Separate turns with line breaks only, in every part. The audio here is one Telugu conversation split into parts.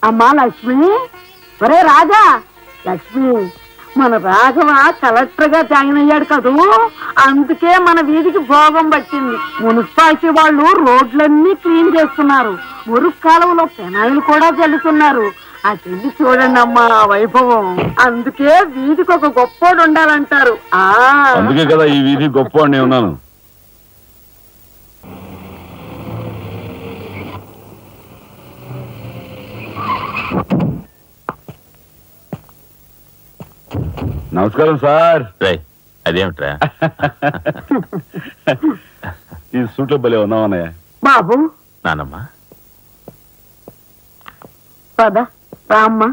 అమ్మా లక్ష్మి ఒరే రాజా లక్ష్మి మన రాఘవ కలెక్టర్ గా జాయిన్ అయ్యాడు కదూ అందుకే మన వీధికి భోగం పట్టింది మున్సిపాలిటీ వాళ్ళు రోడ్లన్నీ క్లీన్ చేస్తున్నారు మురుగు కాలువలో పెనాయిలు కూడా చల్లుతున్నారు ఆ చెల్లి చూడండి అమ్మా ఆ వైభవం అందుకే వీధికి ఒక గొప్పోడు ఉండాలంటారు ఆ
అందుకే కదా ఈ వీధి గొప్ప నేను ఉన్నాను నమస్కారం సార్
రై అదేమిట్రా
ఈ సూట్లో భలే ఉన్నామన్నయ్య
బాబు
నానమ్మ
పద రామ్మా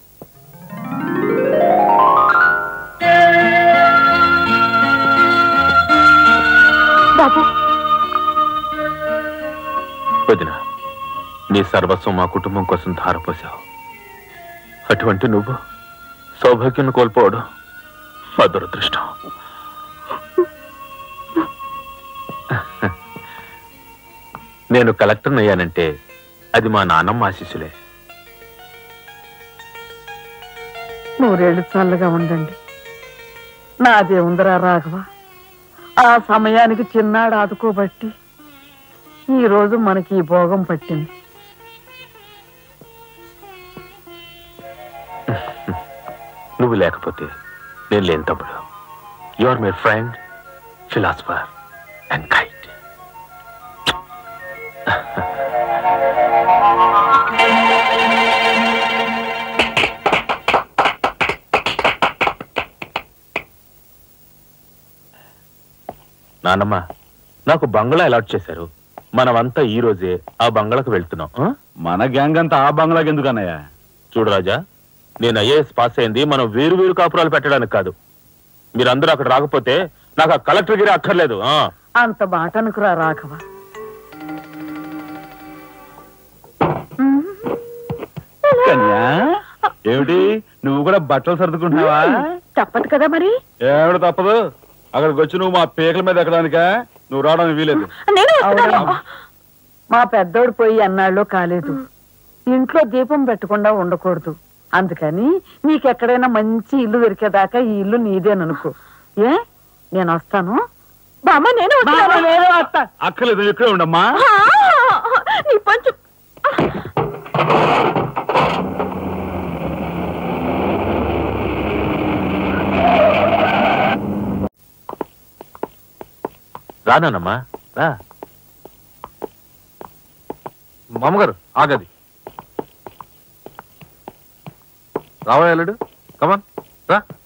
బాబు
వదిన నీ సర్వస్వం మా కుటుంబం కోసం ధారపోసావు అటువంటి నువ్వు సౌభాగ్యం కోల్పోవడం మా దురదృష్టం నేను కలెక్టర్ అయ్యానంటే అది మా నాన్నమ్మ ఆశీస్సులే
నూరేళ్ళు చల్లగా ఉండండి నాదే ఉందరా రాఘవ ఆ సమయానికి చిన్నాడు ఆదుకోబట్టి ఈ రోజు మనకి ఈ భోగం పట్టింది
నువ్వు లేకపోతే నేను లేని తమ్ముడు you are my friend philosopher and guide నాన్నమ్మ నాకు బంగ్లా అలాట్ చేశారు మనమంతా ఈ రోజే ఆ బంగ్లాకు వెళ్తున్నాం ఆ?
మన గ్యాంగ్ అంతా ఆ బంగ్లాకి ఎందుకు అన్నయ్య
చూడు రాజా నేను ఐఏఎస్ పాస్ అయింది మనం వేరు వేరు కాపురాలు పెట్టడానికి కాదు మీరందరూ అక్కడ రాకపోతే నాకు ఆ కలెక్టర్ గిరి అక్కర్లేదు ఆ
అంత మాట అనుకురా రాఘవ
కన్యా ఏమిటి నువ్వు కూడా బట్టలు సర్దుకుంటున్నావా
తప్పదు కదా మరి
ఏమిటి తప్పదు అక్కడికి వచ్చి నువ్వు మా పీకల మీద ఎక్కడానికా నువ్వు రావడానికి వీలేదు
అవునమ్మా. మా పెద్దోడు పోయి అన్నాళ్ళు కాలేదు ఇంట్లో దీపం పెట్టకుండా ఉండకూడదు అందుకని నీకెక్కడైనా మంచి ఇల్లు దొరికేదాకా ఈ ఇల్లు నీదేననుకో ఏ నేను వస్తాను బామ్మ నేను
అక్కర్లేదు నువ్వు ఇక్కడే ఉండమ్మా
నీ పంచు
రానానమ్మా రా
మామగారు ఆగది రావా ఎల్లుడు కమాన్ రా